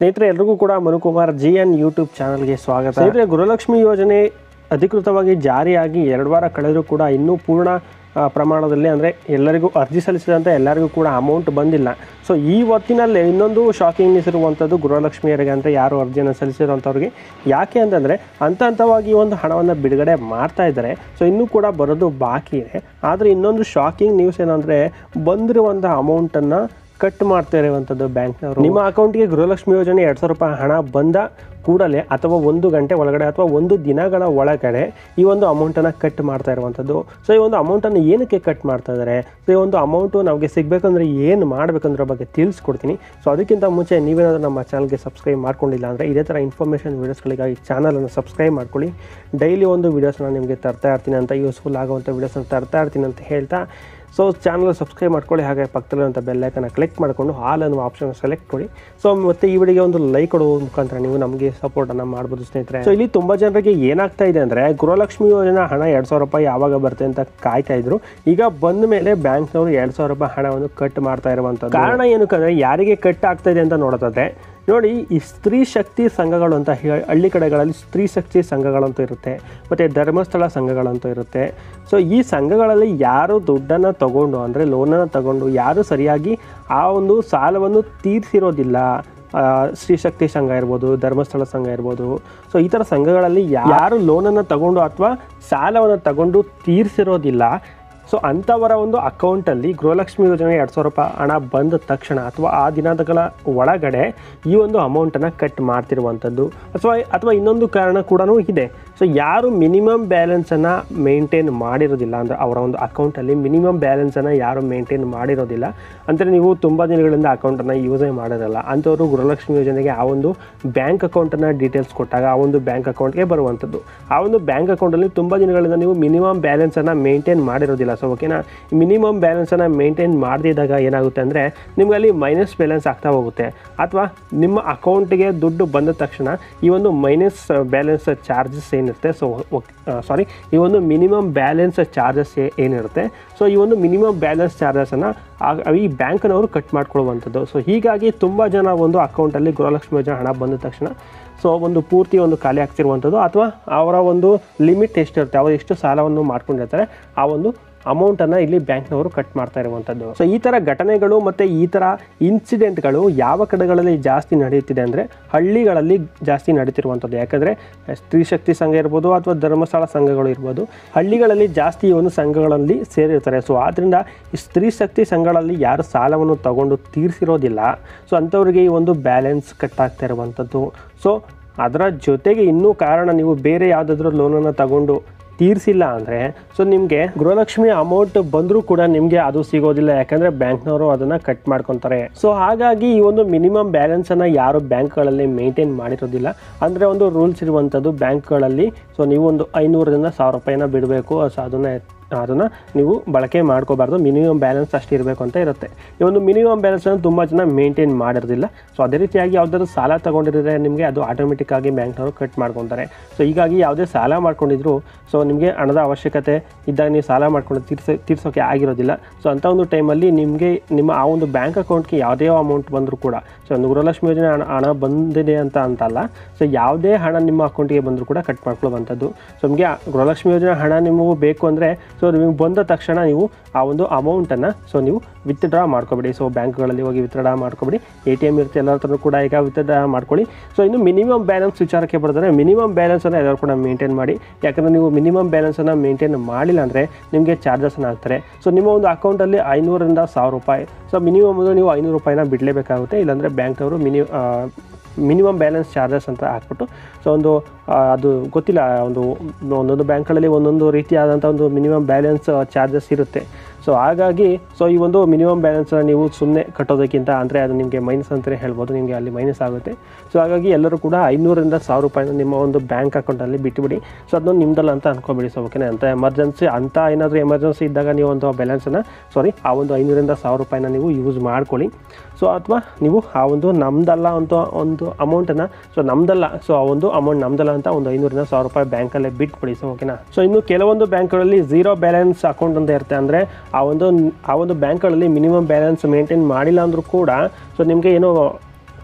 ಸ್ನೇಹಿತರೆ ಎಲ್ರಿಗೂ ಕೂಡ ಮನುಕುಮಾರ್ ಜಿ ಎನ್ ಯೂಟ್ಯೂಬ್ ಚಾನಲ್ಗೆ ಸ್ವಾಗತ ಸ್ನೇಹಿತರೆ ಗೃಹಲಕ್ಷ್ಮಿ ಯೋಜನೆ ಅಧಿಕೃತವಾಗಿ ಜಾರಿಯಾಗಿ ಎರಡು ವಾರ ಕಳೆದರೂ ಕೂಡ ಇನ್ನೂ ಪೂರ್ಣ ಆ, ಪ್ರಮಾಣದಲ್ಲಿ ಅಂದರೆ ಎಲ್ಲರಿಗೂ ಅರ್ಜಿ ಸಲ್ಲಿಸಿದಂಥ ಎಲ್ಲರಿಗೂ ಕೂಡ ಅಮೌಂಟ್ ಬಂದಿಲ್ಲ ಸೊ ಈ ಹೊತ್ತಿನಲ್ಲಿ ಇನ್ನೊಂದು ಶಾಕಿಂಗ್ ನ್ಯೂಸ್ ಇರುವಂಥದ್ದು ಗೃಹಲಕ್ಷ್ಮಿಯರಿಗೆ ಅಂದರೆ ಯಾರು ಅರ್ಜಿಯನ್ನು ಸಲ್ಲಿಸಿರುವಂಥವ್ರಿಗೆ ಯಾಕೆ ಅಂತಂದರೆ ಹಂತ ಹಂತವಾಗಿ ಒಂದು ಹಣವನ್ನು ಬಿಡುಗಡೆ ಮಾಡ್ತಾ ಇದ್ದಾರೆ ಸೊ ಇನ್ನೂ ಕೂಡ ಬರೋದು ಬಾಕಿ ಇದೆ ಆದರೆ ಇನ್ನೊಂದು ಶಾಕಿಂಗ್ ನ್ಯೂಸ್ ಏನಂದರೆ ಬಂದಿರುವಂಥ ಅಮೌಂಟನ್ನು ಕಟ್ ಮಾಡ್ತಾ ಇರುವಂಥದ್ದು ಬ್ಯಾಂಕ್ನವರು ನಿಮ್ಮ ಅಕೌಂಟ್ಗೆ ಗೃಹಲಕ್ಷ್ಮಿ ಯೋಜನೆ ಎರಡು ಸಾವಿರ ರೂಪಾಯಿ ಹಣ ಬಂದ ಕೂಡಲೇ ಅಥವಾ ಒಂದು ಗಂಟೆ ಒಳಗಡೆ ಅಥವಾ ಒಂದು ದಿನಗಳ ಒಳಗಡೆ ಈ ಒಂದು ಅಮೌಂಟನ್ನು ಕಟ್ ಮಾಡ್ತಾ ಇರುವಂಥದ್ದು ಸೊ ಈ ಒಂದು ಅಮೌಂಟನ್ನು ಏನಕ್ಕೆ ಕಟ್ ಮಾಡ್ತಾ ಇದ್ದಾರೆ ಸೊ ಈ ಒಂದು ಅಮೌಂಟು ನಮಗೆ ಸಿಗಬೇಕಂದ್ರೆ ಏನು ಮಾಡಬೇಕಂದ್ರ ಬಗ್ಗೆ ತಿಳಿಸ್ಕೊಡ್ತೀನಿ ಸೊ ಅದಕ್ಕಿಂತ ಮುಂಚೆ ನೀವೇನಾದರೂ ನಮ್ಮ ಚಾನಲ್ಗೆ ಸಬ್ಸ್ಕ್ರೈಬ್ ಮಾಡ್ಕೊಂಡಿಲ್ಲ ಅಂದರೆ ಇದೇ ಥರ ಇನ್ಫಾರ್ಮೇಷನ್ ವೀಡಿಯೋಸ್ಗಳಿಗಾಗಿ ಚಾನಲನ್ನು ಸಬ್ಸ್ಕ್ರೈಬ್ ಮಾಡ್ಕೊಳ್ಳಿ ಡೈಲಿ ಒಂದು ವೀಡಿಯೋಸ್ನ ನಿಮಗೆ ತರ್ತಾ ಇರ್ತೀನಿ ಅಂತ ಯೂಸ್ಫುಲ್ ಆಗುವಂಥ ವೀಡಿಯೋಸ್ನ ತರ್ತಾ ಇರ್ತೀನಿ ಅಂತ ಹೇಳ್ತಾ ಸೊ ಚಾನಲ್ ಸಬ್ಸ್ಕ್ರೈಬ್ ಮಾಡ್ಕೊಳ್ಳಿ ಹಾಗೆ ಪಕ್ಕದಲ್ಲಿರುವಂಥ ಬೆಲ್ಲೈಕನ್ನ ಕ್ಲಿಕ್ ಮಾಡಿಕೊಂಡು ಹಾಲ್ ಅನ್ನುವ ಆಪ್ಷನ್ ಸೆಲೆಕ್ಟ್ ಮಾಡಿ ಸೊ ಮತ್ತೆ ಈ ವಿಡಿಯೋಗೆ ಒಂದು ಲೈಕ್ ಕೊಡುವ ಮುಖಾಂತರ ನೀವು ನಮಗೆ ಸಪೋರ್ಟನ್ನು ಮಾಡ್ಬೋದು ಸ್ನೇಹಿತರೆ ಸೊ ಇಲ್ಲಿ ತುಂಬ ಜನರಿಗೆ ಏನಾಗ್ತಾ ಇದೆ ಅಂದರೆ ಗೃಹಲಕ್ಷ್ಮಿ ಯೋಜನಾ ಹಣ ಎರಡು ಸಾವಿರ ರೂಪಾಯಿ ಯಾವಾಗ ಬರುತ್ತೆ ಅಂತ ಕಾಯ್ತಾ ಇದ್ರು ಈಗ ಬಂದ ಮೇಲೆ ಬ್ಯಾಂಕ್ನವರು ಎರಡು ಸಾವಿರ ರೂಪಾಯಿ ಹಣವನ್ನು ಕಟ್ ಮಾಡ್ತಾ ಇರುವಂಥದ್ದು ಕಾರಣ ಏನಕ್ಕಂದ್ರೆ ಯಾರಿಗೆ ಕಟ್ ಆಗ್ತಾ ಇದೆ ಅಂತ ನೋಡೋದಾದ್ರೆ ನೋಡಿ ಈ ಸ್ತ್ರೀ ಶಕ್ತಿ ಸಂಘಗಳು ಅಂತ ಹೇ- ಹಳ್ಳಿ ಕಡೆಗಳಲ್ಲಿ ಸ್ತ್ರೀ ಶಕ್ತಿ ಸಂಘಗಳಂತೂ ಇರುತ್ತೆ ಮತ್ತು ಧರ್ಮಸ್ಥಳ ಸಂಘಗಳಂತೂ ಇರುತ್ತೆ ಸೊ ಈ ಸಂಘಗಳಲ್ಲಿ ಯಾರು ದುಡ್ಡನ್ನು ತಗೊಂಡು ಅಂದರೆ ಲೋನನ್ನು ತಗೊಂಡು ಯಾರು ಸರಿಯಾಗಿ ಆ ಒಂದು ಸಾಲವನ್ನು ತೀರಿಸಿರೋದಿಲ್ಲ ಆ, ಸ್ತ್ರೀಶಕ್ತಿ ಸಂಘ ಇರ್ಬೋದು ಧರ್ಮಸ್ಥಳ ಸಂಘ ಇರ್ಬೋದು ಸೊ ಈ ಥರ ಸಂಘಗಳಲ್ಲಿ ಯಾರು ಲೋನನ್ನು ತಗೊಂಡು ಅಥವಾ ಸಾಲವನ್ನು ತಗೊಂಡು ತೀರಿಸಿರೋದಿಲ್ಲ ಸೊ ಅಂಥವರ ಒಂದು ಅಕೌಂಟಲ್ಲಿ ಗೃಹಲಕ್ಷ್ಮಿ ಯೋಜನೆ ಎರಡು ಸಾವಿರ ರೂಪಾಯಿ ಹಣ ಬಂದ ತಕ್ಷಣ ಅಥವಾ ಆ ದಿನಗಳ ಒಳಗಡೆ ಈ ಒಂದು ಅಮೌಂಟನ್ನು ಕಟ್ ಮಾಡ್ತಿರುವಂಥದ್ದು ಅಥವಾ ಅಥವಾ ಇನ್ನೊಂದು ಕಾರಣ ಕೂಡ ಇದೆ ಸೊ ಯಾರು ಮಿನಿಮಮ್ ಬ್ಯಾಲೆನ್ಸನ್ನು ಮೇಂಟೈನ್ ಮಾಡಿರೋದಿಲ್ಲ ಅಂದರೆ ಅವರ ಒಂದು ಅಕೌಂಟಲ್ಲಿ ಮಿನಿಮಮ್ ಬ್ಯಾಲೆನ್ಸನ್ನು ಯಾರು ಮೇಂಟೈನ್ ಮಾಡಿರೋದಿಲ್ಲ ಅಂದರೆ ನೀವು ತುಂಬ ದಿನಗಳಿಂದ ಅಕೌಂಟನ್ನು ಯೂಸೇ ಮಾಡಿರಲ್ಲ ಅಂಥವರು ಗೃಹಲಕ್ಷ್ಮಿ ಯೋಜನೆಗೆ ಆ ಒಂದು ಬ್ಯಾಂಕ್ ಅಕೌಂಟನ್ನು ಡೀಟೇಲ್ಸ್ ಕೊಟ್ಟಾಗ ಆ ಒಂದು ಬ್ಯಾಂಕ್ ಅಕೌಂಟ್ಗೆ ಬರುವಂಥದ್ದು ಆ ಒಂದು ಬ್ಯಾಂಕ್ ಅಕೌಂಟಲ್ಲಿ ತುಂಬ ದಿನಗಳಿಂದ ನೀವು ಮಿನಿಮಮ್ ಬ್ಯಾಲೆನ್ಸನ್ನು ಮೇಂಟೈನ್ ಮಾಡಿರೋದಿಲ್ಲ ಸೊ ಓಕೆನಾ ಮಿನಿಮಮ್ ಬ್ಯಾಲೆನ್ಸನ್ನು ಮೇಂಟೈನ್ ಮಾಡದಿದ್ದಾಗ ಏನಾಗುತ್ತೆ ಅಂದರೆ ನಿಮ್ಗೆ ಅಲ್ಲಿ ಮೈನಸ್ ಬ್ಯಾಲೆನ್ಸ್ ಆಗ್ತಾ ಹೋಗುತ್ತೆ ಅಥವಾ ನಿಮ್ಮ ಅಕೌಂಟಿಗೆ ದುಡ್ಡು ಬಂದ ತಕ್ಷಣ ಈ ಒಂದು ಮೈನಸ್ ಬ್ಯಾಲೆನ್ಸ್ ಚಾರ್ಜಸ್ ಏನಿರುತ್ತೆ ಸೊ ಸಾರಿ ಈ ಒಂದು ಮಿನಿಮಮ್ ಬ್ಯಾಲೆನ್ಸ್ ಚಾರ್ಜಸ್ ಏನಿರುತ್ತೆ ಸೊ ಈ ಒಂದು ಮಿನಿಮಮ್ ಬ್ಯಾಲೆನ್ಸ್ ಚಾರ್ಜಸನ್ನು ಈ ಬ್ಯಾಂಕ್ನವರು ಕಟ್ ಮಾಡ್ಕೊಳ್ಳುವಂಥದ್ದು ಸೊ ಹೀಗಾಗಿ ತುಂಬ ಜನ ಒಂದು ಅಕೌಂಟಲ್ಲಿ ಗೃಹಲಕ್ಷ್ಮಿ ಯೋಜನೆ ಹಣ ಬಂದ ತಕ್ಷಣ ಸೊ ಒಂದು ಪೂರ್ತಿ ಒಂದು ಖಾಲಿ ಆಗ್ತಿರುವಂಥದ್ದು ಅಥವಾ ಅವರ ಒಂದು ಲಿಮಿಟ್ ಎಷ್ಟಿರುತ್ತೆ ಅವರು ಎಷ್ಟು ಸಾಲವನ್ನು ಮಾಡ್ಕೊಂಡಿರ್ತಾರೆ ಆ ಒಂದು ಅಮೌಂಟನ್ನು ಇಲ್ಲಿ ಬ್ಯಾಂಕ್ನವರು ಕಟ್ ಮಾಡ್ತಾ ಇರುವಂಥದ್ದು ಸೊ ಈ ಥರ ಘಟನೆಗಳು ಮತ್ತು ಈ ಥರ ಇನ್ಸಿಡೆಂಟ್ಗಳು ಯಾವ ಕಡೆಗಳಲ್ಲಿ ಜಾಸ್ತಿ ನಡೆಯುತ್ತಿದೆ ಅಂದರೆ ಹಳ್ಳಿಗಳಲ್ಲಿ ಜಾಸ್ತಿ ನಡೀತಿರುವಂಥದ್ದು ಯಾಕಂದರೆ ಸ್ತ್ರೀ ಶಕ್ತಿ ಸಂಘ ಇರ್ಬೋದು ಅಥವಾ ಧರ್ಮಸ್ಥಳ ಸಂಘಗಳು ಇರ್ಬೋದು ಹಳ್ಳಿಗಳಲ್ಲಿ ಜಾಸ್ತಿ ಈ ಒಂದು ಸಂಘಗಳಲ್ಲಿ ಸೇರಿರ್ತಾರೆ ಸೊ ಆದ್ದರಿಂದ ಈ ಸ್ತ್ರೀ ಶಕ್ತಿ ಸಂಘಗಳಲ್ಲಿ ಯಾರು ಸಾಲವನ್ನು ತಗೊಂಡು ತೀರಿಸಿರೋದಿಲ್ಲ ಸೊ ಅಂಥವ್ರಿಗೆ ಈ ಒಂದು ಬ್ಯಾಲೆನ್ಸ್ ಕಟ್ ಆಗ್ತಾ ಇರುವಂಥದ್ದು ಸೊ ಅದರ ಜೊತೆಗೆ ಇನ್ನೂ ಕಾರಣ ನೀವು ಬೇರೆ ಯಾವುದಾದ್ರೂ ಲೋನನ್ನು ತಗೊಂಡು ತೀರಿಸಿಲ್ಲ ಅಂದರೆ ಸೊ ನಿಮಗೆ ಗೃಹಲಕ್ಷ್ಮಿ ಅಮೌಂಟ್ ಬಂದರೂ ಕೂಡ ನಿಮಗೆ ಅದು ಸಿಗೋದಿಲ್ಲ ಯಾಕಂದರೆ ಬ್ಯಾಂಕ್ನವರು ಅದನ್ನು ಕಟ್ ಮಾಡ್ಕೊತಾರೆ ಸೊ ಹಾಗಾಗಿ ಈ ಒಂದು ಮಿನಿಮಮ್ ಬ್ಯಾಲೆನ್ಸನ್ನು ಯಾರು ಬ್ಯಾಂಕ್ಗಳಲ್ಲಿ ಮೇಂಟೈನ್ ಮಾಡಿರೋದಿಲ್ಲ ಅಂದರೆ ಒಂದು ರೂಲ್ಸ್ ಇರುವಂಥದ್ದು ಬ್ಯಾಂಕ್ಗಳಲ್ಲಿ ಸೊ ನೀವು ಒಂದು ಐನೂರರಿಂದ ಸಾವಿರ ರೂಪಾಯಿನ ಬಿಡಬೇಕು ಸೊ ಅದನ್ನು ಅದನ್ನು ನೀವು ಬಳಕೆ ಮಾಡ್ಕೋಬಾರ್ದು ಮಿನಿಮಮ್ ಬ್ಯಾಲೆನ್ಸ್ ಅಷ್ಟು ಇರಬೇಕು ಅಂತ ಇರುತ್ತೆ ಈ ಒಂದು ಮಿನಿಮಮ್ ಬ್ಯಾಲೆನ್ಸನ್ನು ತುಂಬ ಜನ ಮೇಂಟೈನ್ ಮಾಡಿರೋದಿಲ್ಲ ಸೊ ಅದೇ ರೀತಿಯಾಗಿ ಯಾವುದಾದ್ರು ಸಾಲ ತೊಗೊಂಡಿದ್ರೆ ನಿಮಗೆ ಅದು ಆಟೋಮೆಟಿಕ್ ಆಗಿ ಬ್ಯಾಂಕ್ನವರು ಕಟ್ ಮಾಡ್ಕೊತಾರೆ ಸೊ ಹೀಗಾಗಿ ಯಾವುದೇ ಸಾಲ ಮಾಡ್ಕೊಂಡಿದ್ರು ಸೊ ನಿಮಗೆ ಹಣದ ಅವಶ್ಯಕತೆ ಇದ್ದಾಗ ನೀವು ಸಾಲ ಮಾಡ್ಕೊಂಡು ತೀರ್ಸ ತೀರ್ಸೋಕೆ ಆಗಿರೋದಿಲ್ಲ ಸೊ ಅಂಥ ಒಂದು ಟೈಮಲ್ಲಿ ನಿಮಗೆ ನಿಮ್ಮ ಆ ಒಂದು ಬ್ಯಾಂಕ್ ಅಕೌಂಟ್ಗೆ ಯಾವುದೇ ಅಮೌಂಟ್ ಬಂದರೂ ಕೂಡ ಸೊ ಒಂದು ಗೃಹಲಕ್ಷ್ಮಿ ಯೋಜನೆ ಹಣ ಹಣ ಬಂದಿದೆ ಅಂತ ಅಂತಲ್ಲ ಸೊ ಯಾವುದೇ ಹಣ ನಿಮ್ಮ ಅಕೌಂಟಿಗೆ ಬಂದರೂ ಕೂಡ ಕಟ್ ಮಾಡ್ಕೊಳ್ಳುವಂಥದ್ದು ಸೊ ನಿಮಗೆ ಆ ಗೃಹಲಕ್ಷ್ಮಿ ಯೋಜನೆ ಹಣ ನಿಮಗೂ ಬೇಕು ಅಂದರೆ ಸೊ ನಿಮಗೆ ಬಂದ ತಕ್ಷಣ ನೀವು ಆ ಒಂದು ಅಮೌಂಟನ್ನು ಸೊ ನೀವು ವಿತ್ಡ್ರಾ ಮಾಡ್ಕೊಬೇಡಿ ಸೊ ಬ್ಯಾಂಕ್ಗಳಲ್ಲಿ ಹೋಗಿ ವಿತ್ಡ್ರಾ ಮಾಡ್ಕೊಬೇಡಿ ಎ ಟಿ ಎಮ್ ಇರುತ್ತೆ ಎಲ್ಲರ ಹತ್ರನೂ ಕೂಡ ಈಗ ವಿತ್ಡ್ರಾ ಮಾಡ್ಕೊಳ್ಳಿ ಸೊ ಇನ್ನು ಮಿನಿಮಮ್ ಬ್ಯಾಲೆನ್ಸ್ ವಿಚಾರಕ್ಕೆ ಬರೆದರೆ ಮಿನಿಮಮ್ ಬ್ಯಾಲೆನ್ಸನ್ನು ಎಲ್ಲರೂ ಕೂಡ ಮೇಂಟೈನ್ ಮಾಡಿ ಯಾಕಂದರೆ ನೀವು ಮಿನಿಮಮ್ ಬ್ಯಾಲೆನ್ಸನ್ನು ಮೇಂಟೈನ್ ಮಾಡಿಲ್ಲ ಅಂದರೆ ನಿಮಗೆ ಚಾರ್ಜಸ್ನ ಹಾಕ್ತಾರೆ ಸೊ ನಿಮ್ಮ ಒಂದು ಅಕೌಂಟಲ್ಲಿ ಐನೂರರಿಂದ ಸಾವಿರ ರೂಪಾಯಿ ಸೊ ಮಿನಿಮಮ್ ನೀವು ಐನೂರು ರೂಪಾಯಿನ ಬಿಡಲೇಬೇಕಾಗುತ್ತೆ ಇಲ್ಲಾಂದರೆ ಬ್ಯಾಂಕ್ನವರು ಮಿನಿ ಮಿನಿಮಮ್ ಬ್ಯಾಲೆನ್ಸ್ ಚಾರ್ಜಸ್ ಅಂತ ಹಾಕ್ಬಿಟ್ಟು ಸೊ ಒಂದು ಆ, ಅದು ಗೊತ್ತಿಲ್ಲ ಒಂದು ಒಂದೊಂದು ಬ್ಯಾಂಕ್ಗಳಲ್ಲಿ ಒಂದೊಂದು ರೀತಿಯಾದಂಥ ಒಂದು ಮಿನಿಮಮ್ ಬ್ಯಾಲೆನ್ಸ್ ಚಾರ್ಜಸ್ ಇರುತ್ತೆ ಸೊ ಹಾಗಾಗಿ ಸೊ ಈ ಒಂದು ಮಿನಿಮಮ್ ಬ್ಯಾಲೆನ್ಸನ್ನು ನೀವು ಸುಮ್ಮನೆ ಕಟ್ಟೋದಕ್ಕಿಂತ ಅಂದರೆ ಅದು ನಿಮಗೆ ಮೈನಸ್ ಅಂತಲೇ ಹೇಳ್ಬೋದು ನಿಮಗೆ ಅಲ್ಲಿ ಮೈನಸ್ ಆಗುತ್ತೆ ಸೊ ಹಾಗಾಗಿ ಎಲ್ಲರೂ ಕೂಡ ಐನೂರಿಂದ ಸಾವಿರ ರೂಪಾಯಿನ ನಿಮ್ಮ ಒಂದು ಬ್ಯಾಂಕ್ ಅಕೌಂಟಲ್ಲಿ ಬಿಟ್ಟುಬಿಡಿ ಸೊ ಅದನ್ನು ನಿಮ್ದಲ್ಲ ಅಂತ ಅನ್ಕೋಬೇಡಿ ಸೊ ಓಕೆನಾ ಅಂತ ಎಮರ್ಜೆನ್ಸಿ ಅಂತ ಏನಾದರೂ ಎಮರ್ಜೆನ್ಸಿ ಇದ್ದಾಗ ನೀವು ಒಂದು ಬ್ಯಾಲೆನ್ಸನ್ನು ಸಾರಿ ಆ ಒಂದು ಐನೂರಿಂದ ಸಾವಿರ ರೂಪಾಯಿನ ನೀವು ಯೂಸ್ ಮಾಡ್ಕೊಳ್ಳಿ ಸೊ ಅಥವಾ ನೀವು ಆ ಒಂದು ನಮ್ದಲ್ಲ ಅಂತ ಒಂದು ಅಮೌಂಟನ್ನು ಸೊ ನಮ್ದಲ್ಲ ಸೊ ಆ ಒಂದು ಅಮೌಂಟ್ ನಮ್ದಲ್ಲ ಅಂತ ಒಂದು ಐನೂರಿಂದ ಸಾವಿರ ರೂಪಾಯಿ ಬ್ಯಾಂಕಲ್ಲೇ ಬಿಟ್ಬಿಡಿ ಸೊ ಓಕೆನಾ ಸೊ ಇನ್ನು ಕೆಲವೊಂದು ಬ್ಯಾಂಕ್ಗಳಲ್ಲಿ ಝೀರೋ ಬ್ಯಾಲೆನ್ಸ್ ಅಕೌಂಟ್ ಅಂತ ಇರುತ್ತೆ ಅಂದರೆ ಆ ಒಂದು ಆ ಒಂದು ಬ್ಯಾಂಕ್ಗಳಲ್ಲಿ ಮಿನಿಮಮ್ ಬ್ಯಾಲೆನ್ಸ್ ಮೇಂಟೈನ್ ಮಾಡಿಲ್ಲ ಅಂದರೂ ಕೂಡ ಸೊ ನಿಮಗೆ ಏನೋ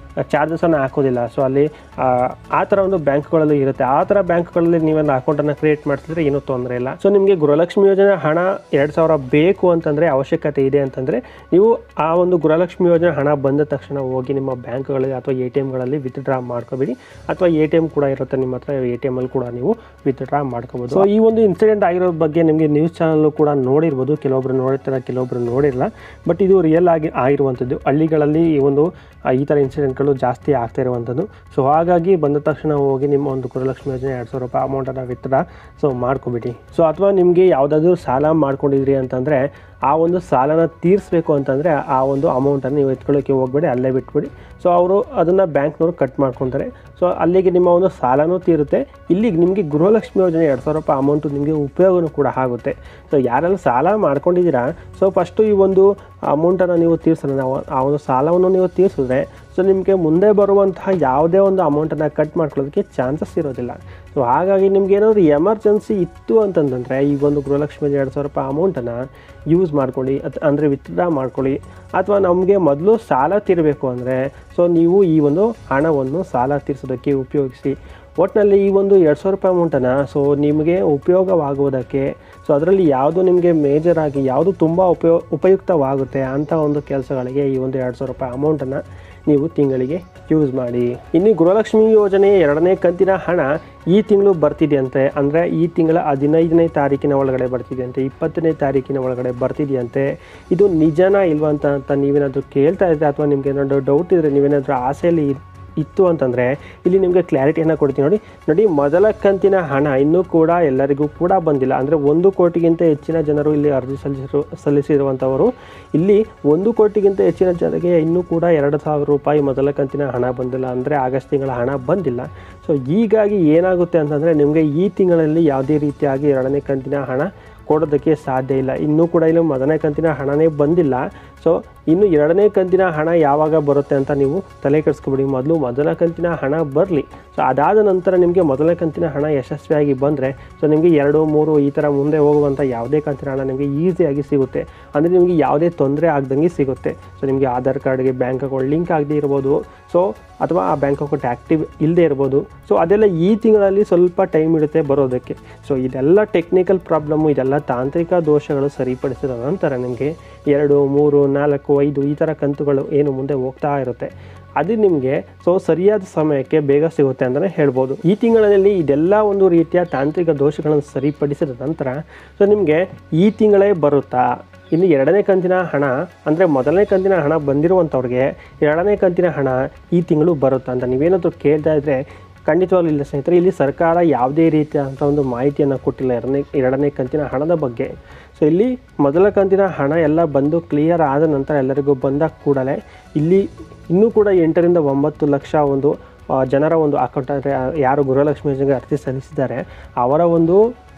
ಚಾರ್ಜಸನ್ನು ಹಾಕೋದಿಲ್ಲ ಸೊ ಅಲ್ಲಿ ಆ, ಆ ಥರ ಒಂದು ಬ್ಯಾಂಕ್ಗಳಲ್ಲಿ ಇರುತ್ತೆ ಆ ಥರ ಬ್ಯಾಂಕ್ಗಳಲ್ಲಿ ನೀವೇನು ಅಕೌಂಟನ್ನು ಕ್ರಿಯೇಟ್ ಮಾಡ್ತಿದ್ರೆ ಏನೂ ತೊಂದರೆ ಇಲ್ಲ ಸೊ ನಿಮಗೆ ಗೃಹಲಕ್ಷ್ಮಿ ಯೋಜನೆ ಹಣ ಎರಡು ಸಾವಿರ ಬೇಕು ಅಂತಂದರೆ ಅವಶ್ಯಕತೆ ಇದೆ ಅಂತಂದರೆ ನೀವು ಆ ಒಂದು ಗೃಹಲಕ್ಷ್ಮಿ ಯೋಜನೆ ಹಣ ಬಂದ ತಕ್ಷಣ ಹೋಗಿ ನಿಮ್ಮ ಬ್ಯಾಂಕ್ಗಳಲ್ಲಿ ಅಥವಾ ಎ ಟಿ ಎಮ್ಗಳಲ್ಲಿ ವಿತ್ಡ್ರಾ ಮಾಡ್ಕೋಬೇಡಿ ಅಥವಾ ಎ ಟಿ ಎಮ್ ಕೂಡ ಇರುತ್ತೆ ನಿಮ್ಮ ಹತ್ರ ಎ ಟಿ ಎಮಲ್ಲಿ ಕೂಡ ನೀವು ವಿತ್ಡ್ರಾ ಮಾಡ್ಕೋಬೋದು ಸೊ ಈ ಒಂದು ಇನ್ಸಿಡೆಂಟ್ ಆಗಿರೋ ಬಗ್ಗೆ ನಿಮಗೆ ನ್ಯೂಸ್ ಚಾನಲ್ ಕೂಡ ನೋಡಿರ್ಬೋದು ಕೆಲವೊಬ್ರು ನೋಡಿರ್ತಾರೆ ಕೆಲವೊಬ್ರು ನೋಡಿರಲ್ಲ ಬಟ್ ಇದು ರಿಯಲ್ ಆಗಿ ಆಗಿರುವಂಥದ್ದು ಹಳ್ಳಿಗಳಲ್ಲಿ ಈ ಒಂದು ಆ, ಈ ಥರ ಇನ್ಸಿಡೆಂಟ್ಗಳು ಜಾಸ್ತಿ ಆಗ್ತಾ ಇರುವಂಥದ್ದು ಸೊ ಹಾಗಾಗಿ ಬಂದ ತಕ್ಷಣ ಹೋಗಿ ನಿಮ್ಮ ಒಂದು ಗೃಹಲಕ್ಷ್ಮಿ ಯೋಜನೆ ಎರಡು ಸಾವಿರ ರೂಪಾಯಿ ಅಮೌಂಟನ್ನು ವಿತ್ಡ್ರಾ ಸೊ ಮಾಡ್ಕೊಬಿಡಿ ಸೊ ಅಥವಾ ನಿಮಗೆ ಯಾವುದಾದ್ರೂ ಸಾಲ ಮಾಡ್ಕೊಂಡಿದ್ರಿ ಅಂತಂದರೆ ಆ ಒಂದು ಸಾಲನ ತೀರಿಸ್ಬೇಕು ಅಂತಂದರೆ ಆ ಒಂದು ಅಮೌಂಟನ್ನು ನೀವು ಎತ್ಕೊಳ್ಳೋಕ್ಕೆ ಹೋಗ್ಬೇಡಿ ಅಲ್ಲೇ ಬಿಟ್ಬಿಡಿ ಸೊ ಅವರು ಅದನ್ನು ಬ್ಯಾಂಕ್ನವರು ಕಟ್ ಮಾಡ್ಕೊತಾರೆ ಸೊ ಅಲ್ಲಿಗೆ ನಿಮ್ಮ ಒಂದು ಸಾಲನೂ ತೀರುತ್ತೆ ಇಲ್ಲಿಗೆ ನಿಮಗೆ ಗೃಹಲಕ್ಷ್ಮಿ ಯೋಜನೆ ಎರಡು ಸಾವಿರ ರೂಪಾಯಿ ಅಮೌಂಟು ನಿಮಗೆ ಉಪಯೋಗನೂ ಕೂಡ ಆಗುತ್ತೆ ಸೊ ಯಾರೆಲ್ಲ ಸಾಲ ಮಾಡ್ಕೊಂಡಿದ್ದೀರಾ ಸೊ ಫಸ್ಟು ಈ ಒಂದು ಅಮೌಂಟನ್ನು ನೀವು ತೀರ್ಸೋಣ ನಾವು ಆ ಒಂದು ಸಾಲವನ್ನು ನೀವು ತೀರಿಸಿದ್ರೆ ಸೊ ನಿಮಗೆ ಮುಂದೆ ಬರುವಂತಹ ಯಾವುದೇ ಒಂದು ಅಮೌಂಟನ್ನು ಕಟ್ ಮಾಡ್ಕೊಳ್ಳೋದಕ್ಕೆ ಚಾನ್ಸಸ್ ಇರೋದಿಲ್ಲ ಸೊ ಹಾಗಾಗಿ ನಿಮ್ಗೆ ಏನಾದರೂ ಎಮರ್ಜೆನ್ಸಿ ಇತ್ತು ಅಂತಂತಂದರೆ ಈ ಒಂದು ಗೃಹಲಕ್ಷ್ಮಿ ಎರಡು ಸಾವಿರ ರೂಪಾಯಿ ಅಮೌಂಟನ್ನು ಯೂಸ್ ಮಾಡ್ಕೊಳ್ಳಿ ಅತ್ ಅಂದರೆ ವಿತ್ಡ್ರಾ ಮಾಡ್ಕೊಳ್ಳಿ ಅಥವಾ ನಮಗೆ ಮೊದಲು ಸಾಲ ತೀರಬೇಕು ಅಂದರೆ ಸೊ ನೀವು ಈ ಒಂದು ಹಣವನ್ನು ಸಾಲ ತೀರಿಸೋದಕ್ಕೆ ಉಪಯೋಗಿಸಿ ಒಟ್ಟಿನಲ್ಲಿ ಈ ಒಂದು ಎರಡು ಸಾವಿರ ರೂಪಾಯಿ ಅಮೌಂಟನ್ನು ಸೊ ನಿಮಗೆ ಉಪಯೋಗವಾಗುವುದಕ್ಕೆ ಸೊ ಅದರಲ್ಲಿ ಯಾವುದು ನಿಮಗೆ ಮೇಜರ್ ಆಗಿ ಯಾವುದು ತುಂಬ ಉಪಯೋ ಉಪಯುಕ್ತವಾಗುತ್ತೆ ಅಂಥ ಒಂದು ಕೆಲಸಗಳಿಗೆ ಈ ಒಂದು ಎರಡು ಸಾವಿರ ರೂಪಾಯಿ ಅಮೌಂಟನ್ನು ನೀವು ತಿಂಗಳಿಗೆ ಯೂಸ್ ಮಾಡಿ ಇನ್ನು ಗೃಹಲಕ್ಷ್ಮಿ ಯೋಜನೆ ಎರಡನೇ ಕಂತಿನ ಹಣ ಈ ತಿಂಗಳು ಬರ್ತಿದೆಯಂತೆ ಅಂದರೆ ಈ ತಿಂಗಳ ಹದಿನೈದನೇ ತಾರೀಕಿನ ಒಳಗಡೆ ಬರ್ತಿದೆಯಂತೆ ಇಪ್ಪತ್ತನೇ ತಾರೀಕಿನ ಒಳಗಡೆ ಬರ್ತಿದೆಯಂತೆ ಇದು ನಿಜನಾ ಇಲ್ವಾ ಅಂತ ಅಂತ ನೀವೇನಾದರೂ ಕೇಳ್ತಾ ಇದ್ರೆ ಅಥವಾ ನಿಮ್ಗೆ ಏನಾದರೂ ಡೌಟ್ ಇದ್ದರೆ ನೀವೇನಾದರೂ ಆಸೆಯಲ್ಲಿ ಇತ್ತು ಅಂತಂದರೆ ಇಲ್ಲಿ ನಿಮಗೆ ಕ್ಲಾರಿಟಿಯನ್ನು ಕೊಡ್ತೀನಿ ನೋಡಿ ನೋಡಿ ಮೊದಲ ಕಂತಿನ ಹಣ ಇನ್ನೂ ಕೂಡ ಎಲ್ಲರಿಗೂ ಕೂಡ ಬಂದಿಲ್ಲ ಅಂದರೆ ಒಂದು ಕೋಟಿಗಿಂತ ಹೆಚ್ಚಿನ ಜನರು ಇಲ್ಲಿ ಅರ್ಜಿ ಸಲ್ಲಿಸಿರು ಸಲ್ಲಿಸಿರುವಂಥವರು ಇಲ್ಲಿ ಒಂದು ಕೋಟಿಗಿಂತ ಹೆಚ್ಚಿನ ಜನರಿಗೆ ಇನ್ನೂ ಕೂಡ ಎರಡು ಸಾವಿರ ರೂಪಾಯಿ ಮೊದಲ ಕಂತಿನ ಹಣ ಬಂದಿಲ್ಲ ಅಂದರೆ ಆಗಸ್ಟ್ ತಿಂಗಳ ಹಣ ಬಂದಿಲ್ಲ ಸೊ ಹೀಗಾಗಿ ಏನಾಗುತ್ತೆ ಅಂತಂದರೆ ನಿಮಗೆ ಈ ತಿಂಗಳಲ್ಲಿ ಯಾವುದೇ ರೀತಿಯಾಗಿ ಎರಡನೇ ಕಂತಿನ ಹಣ ಕೊಡೋದಕ್ಕೆ ಸಾಧ್ಯ ಇಲ್ಲ ಇನ್ನೂ ಕೂಡ ಇಲ್ಲಿ ಮೊದಲನೇ ಕಂತಿನ ಹಣನೇ ಬಂದಿಲ್ಲ ಸೊ ಇನ್ನು ಎರಡನೇ ಕಂತಿನ ಹಣ ಯಾವಾಗ ಬರುತ್ತೆ ಅಂತ ನೀವು ತಲೆ ಕೆಡಿಸ್ಕೊಬಿಡಿ ಮೊದಲು ಮೊದಲ ಕಂತಿನ ಹಣ ಬರಲಿ ಸೊ ಅದಾದ ನಂತರ ನಿಮಗೆ ಮೊದಲ ಕಂತಿನ ಹಣ ಯಶಸ್ವಿಯಾಗಿ ಬಂದರೆ ಸೊ ನಿಮಗೆ ಎರಡು ಮೂರು ಈ ಥರ ಮುಂದೆ ಹೋಗುವಂಥ ಯಾವುದೇ ಕಂತಿನ ಹಣ ನಿಮಗೆ ಈಸಿಯಾಗಿ ಸಿಗುತ್ತೆ ಅಂದರೆ ನಿಮಗೆ ಯಾವುದೇ ತೊಂದರೆ ಆಗ್ದಂಗೆ ಸಿಗುತ್ತೆ ಸೊ ನಿಮಗೆ ಆಧಾರ್ ಕಾರ್ಡ್ಗೆ ಬ್ಯಾಂಕ್ ಅಕೌಂಟ್ ಲಿಂಕ್ ಆಗದೆ ಇರ್ಬೋದು ಸೊ ಅಥವಾ ಆ ಬ್ಯಾಂಕ್ ಅಕೌಂಟ್ ಆ್ಯಕ್ಟಿವ್ ಇಲ್ಲದೆ ಇರ್ಬೋದು ಸೊ ಅದೆಲ್ಲ ಈ ತಿಂಗಳಲ್ಲಿ ಸ್ವಲ್ಪ ಟೈಮ್ ಇರುತ್ತೆ ಬರೋದಕ್ಕೆ ಸೊ ಇದೆಲ್ಲ ಟೆಕ್ನಿಕಲ್ ಪ್ರಾಬ್ಲಮ್ಮು ಇದೆಲ್ಲ ತಾಂತ್ರಿಕ ದೋಷಗಳು ಸರಿಪಡಿಸಿದ ನಂತರ ನಿಮಗೆ ಎರಡು ಮೂರು ನಾಲ್ಕು ಐದು ಈ ಥರ ಕಂತುಗಳು ಏನು ಮುಂದೆ ಹೋಗ್ತಾ ಇರುತ್ತೆ ಅದು ನಿಮಗೆ ಸೊ ಸರಿಯಾದ ಸಮಯಕ್ಕೆ ಬೇಗ ಸಿಗುತ್ತೆ ಅಂತಲೇ ಹೇಳ್ಬೋದು ಈ ತಿಂಗಳಲ್ಲಿ ಇದೆಲ್ಲ ಒಂದು ರೀತಿಯ ತಾಂತ್ರಿಕ ದೋಷಗಳನ್ನು ಸರಿಪಡಿಸಿದ ನಂತರ ಸೊ ನಿಮಗೆ ಈ ತಿಂಗಳೇ ಬರುತ್ತಾ ಇನ್ನು ಎರಡನೇ ಕಂತಿನ ಹಣ ಅಂದರೆ ಮೊದಲನೇ ಕಂತಿನ ಹಣ ಬಂದಿರುವಂಥವ್ರಿಗೆ ಎರಡನೇ ಕಂತಿನ ಹಣ ಈ ತಿಂಗಳು ಬರುತ್ತಾ ಅಂತ ನೀವೇನಾದರೂ ಕೇಳ್ತಾ ಇದ್ದರೆ ಖಂಡಿತವಾಗ್ಲೂ ಇಲ್ಲ ಸ್ನೇಹಿತರೆ ಇಲ್ಲಿ ಸರ್ಕಾರ ಯಾವುದೇ ರೀತಿಯಾದಂಥ ಒಂದು ಮಾಹಿತಿಯನ್ನು ಕೊಟ್ಟಿಲ್ಲ ಎರಡನೇ ಎರಡನೇ ಕಂತಿನ ಹಣದ ಬಗ್ಗೆ ಸೊ ಇಲ್ಲಿ ಮೊದಲ ಕಂತಿನ ಹಣ ಎಲ್ಲ ಬಂದು ಕ್ಲಿಯರ್ ಆದ ನಂತರ ಎಲ್ಲರಿಗೂ ಬಂದ ಕೂಡಲೇ ಇಲ್ಲಿ ಇನ್ನೂ ಕೂಡ ಎಂಟರಿಂದ ಒಂಬತ್ತು ಲಕ್ಷ ಒಂದು ಆ, ಜನರ ಒಂದು ಅಕೌಂಟ್ ಅಂದರೆ ಯಾರು ಗೃಹಲಕ್ಷ್ಮಿ ಯೋಜನೆಗೆ ಅರ್ಜಿ ಸಲ್ಲಿಸಿದ್ದಾರೆ ಅವರ ಒಂದು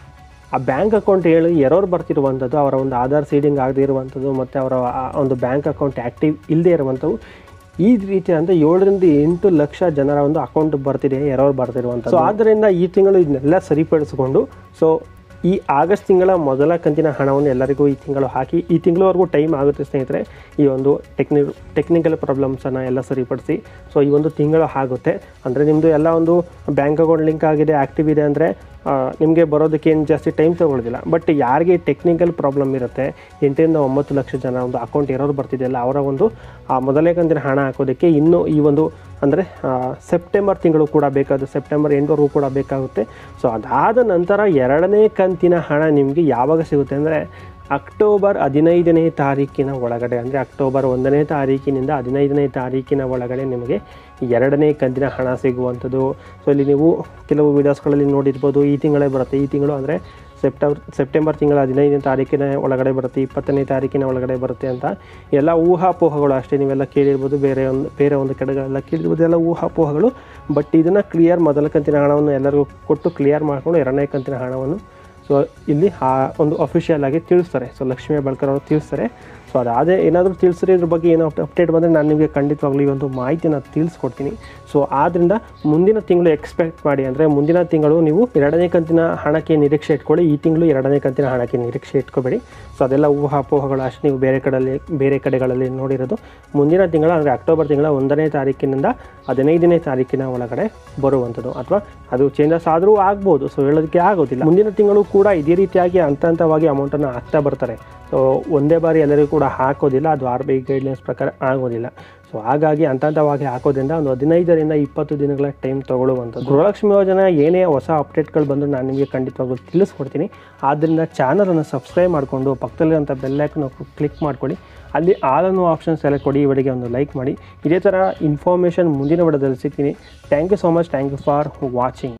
ಆ ಬ್ಯಾಂಕ್ ಅಕೌಂಟ್ ಹೇಳಿ ಎರರ್ ಬರ್ತಿರುವಂಥದ್ದು ಅವರ ಒಂದು ಆಧಾರ್ ಸೀಡಿಂಗ್ ಆಗದೇ ಇರುವಂಥದ್ದು ಮತ್ತು ಅವರ ಆ ಒಂದು ಬ್ಯಾಂಕ್ ಅಕೌಂಟ್ ಆ್ಯಕ್ಟಿವ್ ಇಲ್ಲದೆ ಇರುವಂಥವು ಈ ರೀತಿ ಅಂದರೆ ಏಳರಿಂದ ಎಂಟು ಲಕ್ಷ ಜನರ ಒಂದು ಅಕೌಂಟ್ ಬರ್ತಿದೆ ಎರರ್ ಬರ್ತಿರುವಂಥದ್ದು ಸೊ ಆದ್ದರಿಂದ ಈ ತಿಂಗಳು ಇದನ್ನೆಲ್ಲ ಸರಿಪಡಿಸಿಕೊಂಡು ಸೊ ಈ ಆಗಸ್ಟ್ ತಿಂಗಳ ಮೊದಲ ಕಂತಿನ ಹಣವನ್ನು ಎಲ್ಲರಿಗೂ ಈ ತಿಂಗಳು ಹಾಕಿ ಈ ತಿಂಗಳವರೆಗೂ ಟೈಮ್ ಆಗುತ್ತೆ ಸ್ನೇಹಿತರೆ ಈ ಒಂದು ಟೆಕ್ನಿ ಟೆಕ್ನಿಕಲ್ ಪ್ರಾಬ್ಲಮ್ಸನ್ನು ಎಲ್ಲ ಸರಿಪಡಿಸಿ ಸೊ ಈ ಒಂದು ತಿಂಗಳು ಆಗುತ್ತೆ ಅಂದರೆ ನಿಮ್ಮದು ಎಲ್ಲ ಒಂದು ಬ್ಯಾಂಕ್ ಅಕೌಂಟ್ ಲಿಂಕ್ ಆಗಿದೆ ಆ್ಯಕ್ಟಿವ್ ಇದೆ ಅಂದರೆ ನಿಮಗೆ ಬರೋದಕ್ಕೆ ಏನು ಜಾಸ್ತಿ ಟೈಮ್ ತಗೊಳ್ಳೋದಿಲ್ಲ ಬಟ್ ಯಾರಿಗೆ ಟೆಕ್ನಿಕಲ್ ಪ್ರಾಬ್ಲಮ್ ಇರುತ್ತೆ ಎಂಟರಿಂದ ಒಂಬತ್ತು ಲಕ್ಷ ಜನ ಒಂದು ಅಕೌಂಟ್ ಇರೋರು ಬರ್ತಿದೆಯಲ್ಲ ಅವರ ಒಂದು ಆ ಮೊದಲನೇ ಕಂತಿನ ಹಣ ಹಾಕೋದಕ್ಕೆ ಇನ್ನೂ ಈ ಒಂದು ಅಂದರೆ ಸೆಪ್ಟೆಂಬರ್ ತಿಂಗಳು ಕೂಡ ಬೇಕಾದ ಸೆಪ್ಟೆಂಬರ್ ಎಂಟವರೆಗೂ ಕೂಡ ಬೇಕಾಗುತ್ತೆ ಸೊ ಅದಾದ ನಂತರ ಎರಡನೇ ಕಂತಿನ ಹಣ ನಿಮಗೆ ಯಾವಾಗ ಸಿಗುತ್ತೆ ಅಂದರೆ ಅಕ್ಟೋಬರ್ ಹದಿನೈದನೇ ತಾರೀಕಿನ ಒಳಗಡೆ ಅಂದರೆ ಅಕ್ಟೋಬರ್ ಒಂದನೇ ತಾರೀಕಿನಿಂದ ಹದಿನೈದನೇ ತಾರೀಕಿನ ಒಳಗಡೆ ನಿಮಗೆ ಎರಡನೇ ಕಂತಿನ ಹಣ ಸಿಗುವಂಥದ್ದು ಸೊ ಇಲ್ಲಿ ನೀವು ಕೆಲವು ವೀಡಿಯೋಸ್ಗಳಲ್ಲಿ ನೋಡಿರ್ಬೋದು ಈ ತಿಂಗಳೇ ಬರುತ್ತೆ ಈ ತಿಂಗಳು ಅಂದರೆ ಸೆಪ್ಟೆಂಬರ್ ಸೆಪ್ಟೆಂಬರ್ ತಿಂಗಳ ಹದಿನೈದನೇ ತಾರೀಕಿನ ಒಳಗಡೆ ಬರುತ್ತೆ ಇಪ್ಪತ್ತನೇ ತಾರೀಕಿನ ಒಳಗಡೆ ಬರುತ್ತೆ ಅಂತ ಎಲ್ಲ ಊಹಾಪೋಹಗಳು ಅಷ್ಟೇ ನೀವೆಲ್ಲ ಕೇಳಿರ್ಬೋದು ಬೇರೆ ಒಂದು ಬೇರೆ ಒಂದು ಕಡೆಗಳೆಲ್ಲ ಕೇಳಿರ್ಬೋದು ಎಲ್ಲ ಊಹಾಪೋಹಗಳು ಬಟ್ ಇದನ್ನು ಕ್ಲಿಯರ್ ಮೊದಲ ಕಂತಿನ ಹಣವನ್ನು ಎಲ್ಲರಿಗೂ ಕೊಟ್ಟು ಕ್ಲಿಯರ್ ಮಾಡಿಕೊಂಡು ಎರಡನೇ ಕಂತಿನ ಹಣವನ್ನು ಸೊ ಇಲ್ಲಿ ಆ ಒಂದು ಅಫಿಷಿಯಲ್ ಆಗಿ ತಿಳಿಸ್ತಾರೆ ಸೊ ಲಕ್ಷ್ಮೀ ಹೆಬ್ಬಾಳ್ಕರ್ ಅವರು ತಿಳಿಸ್ತಾರೆ ಸೊ ಅದಾದರೆ ಏನಾದರೂ ತಿಳಿಸಿದ್ರೆ ಇದ್ರ ಬಗ್ಗೆ ಏನೋ ಅಪ್ಡೇಟ್ ಬಂದರೆ ನಾನು ನಿಮಗೆ ಖಂಡಿತವಾಗ್ಲೂ ಈ ಒಂದು ಮಾಹಿತಿನ ತಿಳಿಸ್ಕೊಡ್ತೀನಿ ಸೊ ಆದ್ದರಿಂದ ಮುಂದಿನ ತಿಂಗಳು ಎಕ್ಸ್ಪೆಕ್ಟ್ ಮಾಡಿ ಅಂದರೆ ಮುಂದಿನ ತಿಂಗಳು ನೀವು ಎರಡನೇ ಕಂತಿನ ಹಣಕ್ಕೆ ನಿರೀಕ್ಷೆ ಇಟ್ಕೊಳ್ಳಿ ಈ ತಿಂಗಳು ಎರಡನೇ ಕಂತಿನ ಹಣಕ್ಕೆ ನಿರೀಕ್ಷೆ ಇಟ್ಕೋಬೇಡಿ ಸೊ ಅದೆಲ್ಲ ಊಹಾಪೋಹಗಳು ಅಷ್ಟು ನೀವು ಬೇರೆ ಕಡೆಯಲ್ಲಿ ಬೇರೆ ಕಡೆಗಳಲ್ಲಿ ನೋಡಿರೋದು ಮುಂದಿನ ತಿಂಗಳ ಅಂದರೆ ಅಕ್ಟೋಬರ್ ತಿಂಗಳ ಒಂದನೇ ತಾರೀಕಿನಿಂದ ಹದಿನೈದನೇ ತಾರೀಕಿನ ಒಳಗಡೆ ಬರುವಂಥದ್ದು ಅಥವಾ ಅದು ಚೇಂಜಸ್ ಆದರೂ ಆಗ್ಬೋದು ಸೊ ಹೇಳೋದಕ್ಕೆ ಆಗೋದಿಲ್ಲ ಮುಂದಿನ ತಿಂಗಳು ಕೂಡ ಇದೇ ರೀತಿಯಾಗಿ ಹಂತ ಹಂತವಾಗಿ ಅಮೌಂಟನ್ನು ಹಾಕ್ತಾ ಬರ್ತಾರೆ ಸೊ ಒಂದೇ ಬಾರಿ ಎಲ್ಲರಿಗೂ ಕೂಡ ಹಾಕೋದಿಲ್ಲ ಅದು ಆರ್ ಬಿ ಐ ಗೈಡ್ಲೈನ್ಸ್ ಪ್ರಕಾರ ಆಗೋದಿಲ್ಲ ಸೊ ಹಾಗಾಗಿ ಹಂತ ಹಂತವಾಗಿ ಹಾಕೋದ್ರಿಂದ ಒಂದು ಹದಿನೈದರಿಂದ ಇಪ್ಪತ್ತು ದಿನಗಳ ಟೈಮ್ ತೊಗೊಳ್ಳುವಂಥದ್ದು ಗೃಹಲಕ್ಷ್ಮಿ ಯೋಜನೆ ಏನೇ ಹೊಸ ಅಪ್ಡೇಟ್ಗಳು ಬಂದರೂ ನಾನು ನಿಮಗೆ ಖಂಡಿತವಾಗ್ಲೂ ತಿಳಿಸ್ಕೊಡ್ತೀನಿ ಆದ್ದರಿಂದ ಚಾನಲನ್ನು ಸಬ್ಸ್ಕ್ರೈಬ್ ಮಾಡಿಕೊಂಡು ಪಕ್ಕದಲ್ಲಿರುವಂಥ ಬೆಲ್ಲೈಕನ್ನು ಕ್ಲಿಕ್ ಮಾಡ್ಕೊಳ್ಳಿ ಅಲ್ಲಿ ಆಲ್ ಅನ್ನೋ ಆಪ್ಷನ್ ಸೆಲೆಕ್ಟ್ ಕೊಡಿ ಈ ವಿಡಿಯೋಗೆ ಒಂದು ಲೈಕ್ ಮಾಡಿ ಇದೇ ಥರ ಇನ್ಫಾರ್ಮೇಷನ್ ಮುಂದಿನ ವಿಡಿಯೋದಲ್ಲಿ ಸಿಗ್ತೀನಿ thank you so much thank you for watching